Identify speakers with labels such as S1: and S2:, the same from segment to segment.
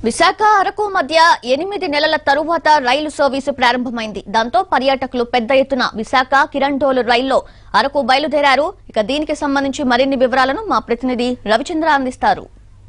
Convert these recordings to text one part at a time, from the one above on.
S1: విశాఖ అరకు మధ్య ఎనిమిది నెలల తరువాత రైలు సర్వీసు ప్రారంభమైంది దాంతో పర్యాటకులు పెద్ద ఎత్తున విశాఖ కిరణ్టోలు రైల్లో అరకు బయలుదేరారు ఇక దీనికి సంబంధించి మరిన్ని వివరాలను మా ప్రతినిధి రవిచంద్ర అందిస్తారు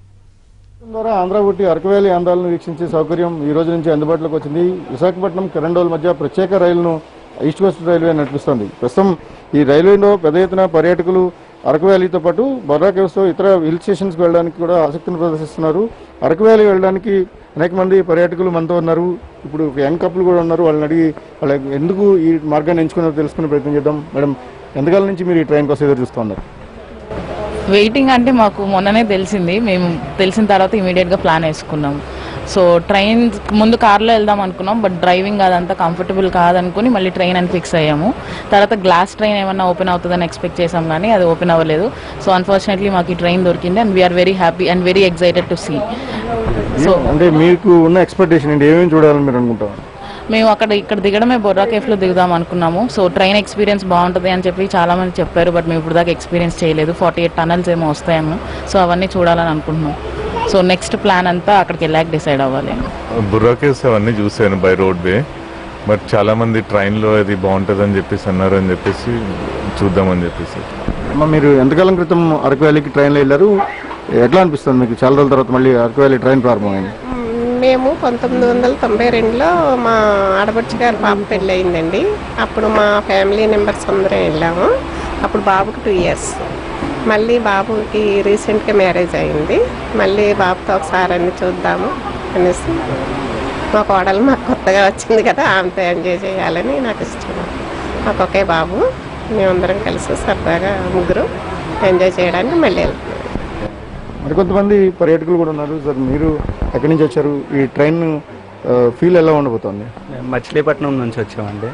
S2: ద్వారా ఆంధ్ర ఊటీ అరకు వ్యాలీ ఆంధ్రాలను వీక్షించే సౌకర్యం ఈ రోజు నుంచి అందుబాటులోకి వచ్చింది విశాఖపట్నం కిరండోల్ మధ్య ప్రత్యేక రైలును ఈస్ట్ కోస్ట్ రైల్వే నడిపిస్తోంది ప్రస్తుతం ఈ రైల్వేలో పెద్ద ఎత్తున పర్యాటకులు అరకు వ్యాలీతో పాటు బొర్రా కేవ్స్తో ఇతర హిల్ స్టేషన్స్కి వెళ్ళడానికి కూడా ఆసక్తిని ప్రదర్శిస్తున్నారు అరకు వ్యాలీ వెళ్ళడానికి అనేక మంది పర్యాటకులు మనతో ఉన్నారు ఇప్పుడు ఒక యంగ్ కపుల్ కూడా ఉన్నారు వాళ్ళని అడిగి వాళ్ళ ఎందుకు ఈ మార్గాన్ని ఎంచుకున్నారో తెలుసుకునే ప్రయత్నం చేద్దాం మేడం ఎంతకాలం నుంచి మీరు ఈ ట్రైన్ కోసం ఎదురు చూస్తూ ఉన్నారు
S3: వెయిటింగ్ అంటే మాకు మొన్ననే తెలిసింది మేము తెలిసిన తర్వాత ఇమీడియట్గా ప్లాన్ వేసుకున్నాం సో ట్రైన్ ముందు కార్లో వెళ్దాం అనుకున్నాం బట్ డ్రైవింగ్ అదంతా కంఫర్టబుల్ కాదనుకుని మళ్ళీ ట్రైన్ అని ఫిక్స్ అయ్యాము తర్వాత గ్లాస్ ట్రైన్ ఏమన్నా ఓపెన్ అవుతుందని ఎక్స్పెక్ట్ చేసాం కానీ అది ఓపెన్ అవ్వలేదు సో అన్ఫార్చునేట్లీ మాకు ఈ ట్రైన్ దొరికింది and we are very happy and very excited to see so
S2: అంటే మీకు ఉన్న ఎక్స్పెక్టేషన్ ఏంటి ఏమేమి చూడాలని మీరు అనుకుంటారు
S3: మేము అక్కడ ఇక్కడ దిగడమే బొర్రా కేఫ్లో దిగుదాం అనుకున్నాము సో ట్రైన్ ఎక్స్పీరియన్స్ బాగుంటుంది అని చెప్పి చాలా మంది చెప్పారు బట్ మేము ఇప్పుడు దాకా ఎక్స్పీరియన్స్ చేయలేదు ఫార్టీ ఎయిట్ టనల్స్ ఏమో వస్తాయేమో సో అవన్నీ చూడాలని అనుకుంటున్నాం సో నెక్స్ట్ ప్లాన్ అంతా అక్కడికి వెళ్ళాక డిసైడ్ అవ్వాలి
S4: బుర్రాకేస్ అవన్నీ చూశాను బై రోడ్ వే బట్ చాలా మంది ట్రైన్లో అది బాగుంటుంది అని చెప్పేసి అన్నారు అని చెప్పేసి చూద్దామని చెప్పేసి
S2: అమ్మ మీరు ఎంతకాలం క్రితం అరకు వ్యాలీకి ట్రైన్లో వెళ్ళారు ఎట్లా అనిపిస్తుంది మీకు చాలా రోజుల తర్వాత మళ్ళీ అరకు వ్యాలీ ట్రైన్ ప్రారంభమైంది
S5: మేము పంతొమ్మిది వందల తొంభై రెండులో మా ఆడపడుచు గారి పాప పెళ్ళి అయిందండి అప్పుడు మా ఫ్యామిలీ మెంబర్స్ అందరం వెళ్ళాము అప్పుడు బాబుకి టూ ఇయర్స్ మళ్ళీ బాబుకి రీసెంట్గా మ్యారేజ్ అయింది మళ్ళీ బాబుతో ఒకసారి అన్ని చూద్దాము అనేసి మా కోడలు మాకు కొత్తగా వచ్చింది కదా ఆమెతో ఎంజాయ్ చేయాలని నాకు ఇష్టం మాకు ఒకే బాబు మేమందరం కలిసి సరదాగా ముగ్గురు ఎంజాయ్ చేయడానికి మళ్ళీ వెళ్తున్నాం
S2: మరికొంతమంది పర్యాటకులు కూడా ఉన్నారు సార్ మీరు ఎక్కడి నుంచి వచ్చారు ఈ ట్రైన్ ఫీల్ ఎలా ఉండబోతోంది
S6: మేము మచిలీపట్నం నుంచి వచ్చామండి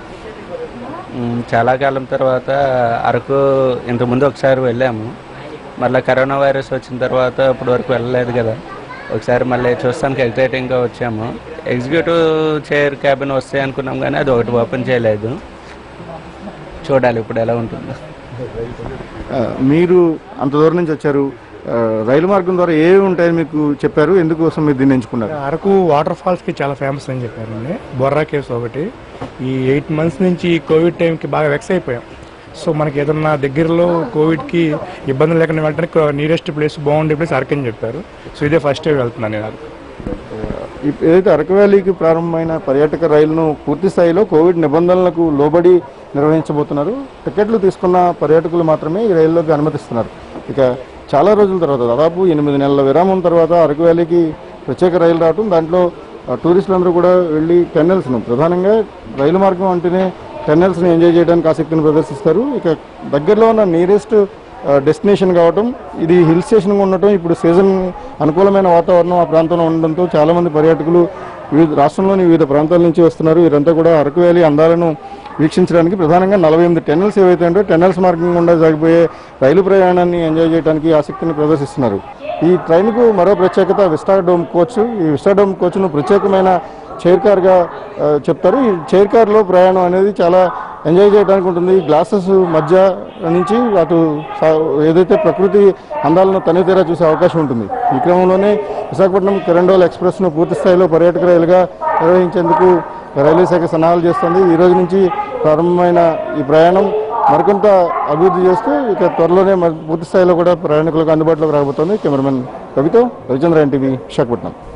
S6: మ్, చాలా కాలం తర్వాత అరకు ఇంతకుముందు ఒకసారి వెళ్ళాము మళ్ళీ కరోనా వైరస్ వచ్చిన తర్వాత ఇప్పటి వరకు వెళ్ళలేదు కదా ఒకసారి మళ్ళీ చూస్తానికి ఎగ్జైటింగ్గా వచ్చాము ఎగ్జిక్యూటివ్ చైర్ క్యాబిన్ వస్తాయి అనుకున్నాం కానీ అది ఒకటి ఓపెన్ చేయలేదు చూడాలి ఇప్పుడు ఎలా ఉంటుందో
S2: ఆ, మీరు అంత దూరం నుంచి వచ్చారు ఆ, రైలు మార్గం ద్వారా ఏవి ఉంటాయని మీకు చెప్పారు ఎందుకోసం మీరు దీన్ని ఎంచుకున్నారు
S7: అరకు వాటర్ ఫాల్స్ కి చాలా ఫేమస్ అని చెప్పారండి బొర్రా కేవ్స్ ఒకటి ఈ ఎయిట్ మంత్స్ నుంచి ఈ కోవిడ్ టైంకి బాగా వెక్స్ అయిపోయాం సో మనకి ఏదన్నా దగ్గరలో కోవిడ్కి ఇబ్బంది లేకుండా వెళ్ళడానికి నియరెస్ట్ ప్లేస్ బాగుండే ప్లేస్ అరకు అని చెప్పారు సో ఇదే ఫస్ట్ టైం వెళ్తున్నాను నేను అరకు
S2: ఈ- ఏదైతే అరకు వ్యాలీకి ప్రారంభమైన పర్యాటక రైలును పూర్తి స్థాయిలో కోవిడ్ నిబంధనలకు లోబడి నిర్వహించబోతున్నారు టికెట్లు తీసుకున్న పర్యాటకులు మాత్రమే ఈ రైల్లోకి అనుమతిస్తున్నారు ఇక చాలా రోజుల తర్వాత దాదాపు ఎనిమిది నెలల విరామం తర్వాత అరకు వ్యాలీకి ప్రత్యేక రైలు రావటం దాంట్లో ఆ, టూరిస్టులందరూ కూడా వెళ్ళి టెన్నెల్స్ను ప్రధానంగా రైలు మార్గం అంటేనే టెన్నెల్స్ని ఎంజాయ్ చేయడానికి ఆసక్తిని ప్రదర్శిస్తారు ఇక దగ్గరలో ఉన్న నియరెస్ట్ డెస్టినేషన్ కావటం ఇది హిల్ స్టేషన్ ఉండటం ఇప్పుడు సీజన్ అనుకూలమైన వాతావరణం ఆ ప్రాంతంలో ఉండడంతో చాలా మంది పర్యాటకులు వివిధ రాష్ట్రంలోని వివిధ ప్రాంతాల నుంచి వస్తున్నారు వీరంతా కూడా అరకు వ్యాలీ అందాలను వీక్షించడానికి ప్రధానంగా నలభై ఎనిమిది టెన్నెల్స్ ఏవైతే ఉంటే టెన్నెల్స్ మార్గం గుండా సాగిపోయే రైలు ప్రయాణాన్ని ఎంజాయ్ చేయడానికి ఆసక్తిని ప్రదర్శిస్తున్నారు ఈ ట్రైన్కు మరో ప్రత్యేకత విస్టాడోమ్ కోచ్ ఈ విస్టాడోమ్ కోచ్ను ప్రత్యేకమైన చైర్ కార్గా ఆ, చెప్తారు ఈ చైర్ కార్లో ప్రయాణం అనేది చాలా ఎంజాయ్ చేయడానికి ఉంటుంది గ్లాసెస్ మధ్య నుంచి అటు సా- ఏదైతే ప్రకృతి అందాలను తనితీరా చూసే అవకాశం ఉంటుంది ఈ క్రమంలోనే విశాఖపట్నం కిరండోల్ ఎక్స్ప్రెస్ను పూర్తి స్థాయిలో పర్యాటక రైలుగా నిర్వహించేందుకు రైల్వే శాఖ సన్నాహాలు చేస్తుంది ఈ రోజు నుంచి ప్రారంభమైన ఈ ప్రయాణం మరికొంత అభివృద్ధి చేస్తూ ఇక త్వరలోనే మరి పూర్తి స్థాయిలో కూడా ప్రయాణికులకు అందుబాటులోకి రాబోతోంది కెమెరామెన్ కవితో రవిచంద్ర ఎన్టీవీ విశాఖపట్నం